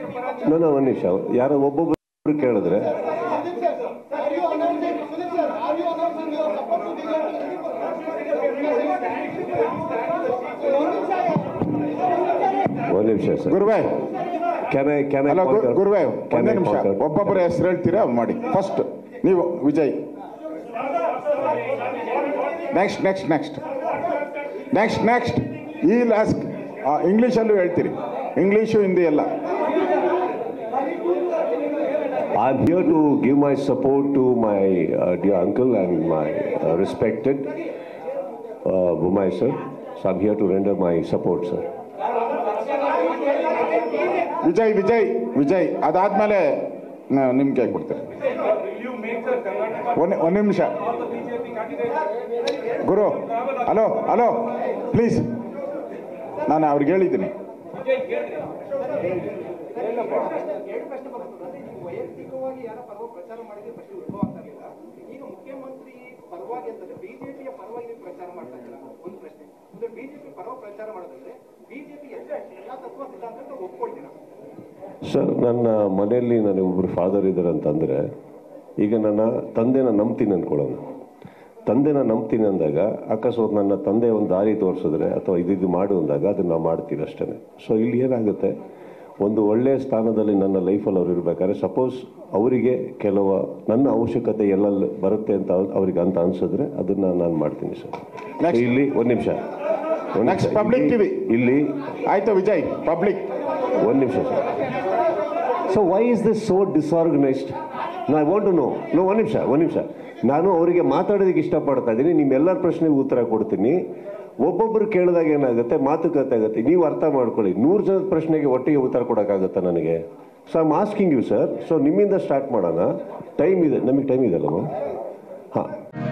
ನಾನು ಒಂದು ನಿಮಿಷ ಯಾರೋ ಒಬ್ಬೊಬ್ಬರು ಕೇಳಿದ್ರೆ ಒಂದು ನಿಮಿಷ ಸರ್ ಗುರುವೇ ಕ್ಯಾನ್ ಐ ಕ್ಯಾನ್ ಅಲ್ಲ ಗು- ಗುರುವೇ Can ಒಂದೇ I ನಿಮಿಷ contact? ಒಬ್ಬೊಬ್ಬರ ಹೆಸರು ಹೇಳ್ತೀರಾ ಅವ್ರು ಮಾಡಿ ಫಸ್ಟ್ ನೀವು Vijay next next next next next ಈ ಲಾಸ್ಟ್ ಇಂಗ್ಲೀಷಲ್ಲೂ ಹೇಳ್ತೀರಿ ಇಂಗ್ಲೀಷು ಹಿಂದಿ ಎಲ್ಲ I'm here to give my support to my uh, dear uncle and my uh, respected uh, Bumai sir. So I'm here to render my support, sir. Vijay Vijay Vijay ಅದಾದ್ಮೇಲೆ ನ- ನಿಮ್ಗೆ ಕೈ ಕೊಡ್ತೇನೆ ಒಂದು ಒಂದು ನಿಮಿಷ ಗುರು ಹಲೋ ಹಲೋ ಪ್ಲೀಸ್ ನಾನು ಅವ್ರಿಗೆ ಹೇಳಿದ್ದೀನಿ ವೈಯಕ್ತಿಕವಾಗಿ ಯಾರ ಪರವಾಗಿ ಪ್ರಚಾರ ಮಾಡಿದ್ರೆ ಪ್ರಶ್ನೆ ಉದ್ಭವ ಆಗ್ತಾ ಇರಲಿಲ್ಲ ಈಗ ಮುಖ್ಯಮಂತ್ರಿ ಪರವಾಗಿ ಅಂತಂದ್ರೆ ಬಿಜೆಪಿಯ ಪರವಾಗಿ ನೀವು ಪ್ರಚಾರ ಮಾಡ್ತಾ ಇದ್ದೀರಾ ಒಂದು ಪ್ರಶ್ನೆ ಅಂದ್ರೆ ಬಿಜೆಪಿ ಪರವಾಗಿ ಪ್ರಚಾರ ಮಾಡೋದಂದ್ರೆ ಬಿಜೆಪಿ ಎಲ್ಲ ತತ್ವ ಸಿದ್ಧಾಂತ ಒಪ್ಕೊಳ್ತೀರಾ ಸರ್ ನನ್ನ ಮನೆಯಲ್ಲಿ ನನಗೆ ಒಬ್ಬರು ಫಾದರ್ ಇದ್ದಾರೆ ಅಂತಂದರೆ ಈಗ ನನ್ನ ತಂದೆನ ನಂಬ್ತೀನಿ ಅಂದ್ಕೊಳ್ಳೋಣ ತಂದೆನ ನಂಬ್ತೀನಿ ಅಂದಾಗ ಅಕಸ್ಮಾತ್ ನನ್ನ ತಂದೆ ಒಂದು ದಾರಿ ತೋರಿಸಿದ್ರೆ ಅಥವಾ ಇದಿದ್ದು ಮಾಡು ಅಂದಾಗ ಅದನ್ನು ನಾವು ಮಾಡ್ತೀವಿ ಅಷ್ಟೇ ಸೊ ಇಲ್ಲಿ ಏನಾಗುತ್ತೆ ಒಂದು ಒಳ್ಳೆಯ ಸ್ಥಾನದಲ್ಲಿ ನನ್ನ ಲೈಫಲ್ಲಿ ಅವ್ರು ಇರಬೇಕಾದ್ರೆ ಸಪೋಸ್ ಅವರಿಗೆ ಕೆಲವು ನನ್ನ ಅವಶ್ಯಕತೆ ಎಲ್ಲೆಲ್ಲಿ ಬರುತ್ತೆ ಅಂತ ಅವ್ರ್- ಅವ್ರಿಗೆ ಅಂತ ಅನ್ಸಿದ್ರೆ ಅದನ್ನು ನಾನು ಮಾಡ್ತೀನಿ ಸರ್ Next. ಇಲ್ಲಿ ಒಂದು ನಿಮಿಷ ಒಂದ್ Next, ನಿಮಿಷ. public ಇಲ್ಲಿ- TV. ಇಲ್ಲಿ ಆಯ್ತು ವಿಜಯ್ ಪಬ್ಲಿಕ್ ಒಂದು ನಿಮಿಷ sir so why is this so disorganised ನಾ I want to know no ಒಂದು ನಿಮಿಷ ಒಂದು ನಿಮಿಷ ನಾನು ಅವರಿಗೆ ಮಾತಾಡೋದಕ್ಕೆ ಇಷ್ಟಪಡ್ತಾ ಇದ್ದೀನಿ ನಿಮ್ಮೆಲ್ಲರ ಪ್ರಶ್ನೆಗೆ ಉತ್ತರ ಕೊಡ್ತೀನಿ ಒಬ್ಬೊಬ್ಬರು ಕೇಳಿದಾಗ ಏನಾಗುತ್ತೆ ಮಾತುಕತೆ ಆಗುತ್ತೆ ನೀವು ಅರ್ಥ ಮಾಡ್ಕೊಳ್ಳಿ ನೂರು ಜನದ ಪ್ರಶ್ನೆಗೆ ಒಟ್ಟಿಗೆ ಉತ್ತರ ಕೊಡೋಕ್ಕಾಗತ್ತಾ ನನಗೆ so I'm asking you sir so ನಿಮ್ಮಿಂದ ಸ್ಟಾರ್ಟ್ ಮಾಡೋಣ ಟೈಮ್ ಇದೆ ನಮಗೆ ಟೈಮ್ ಇದೆಲ್ಲ ಹಾಂ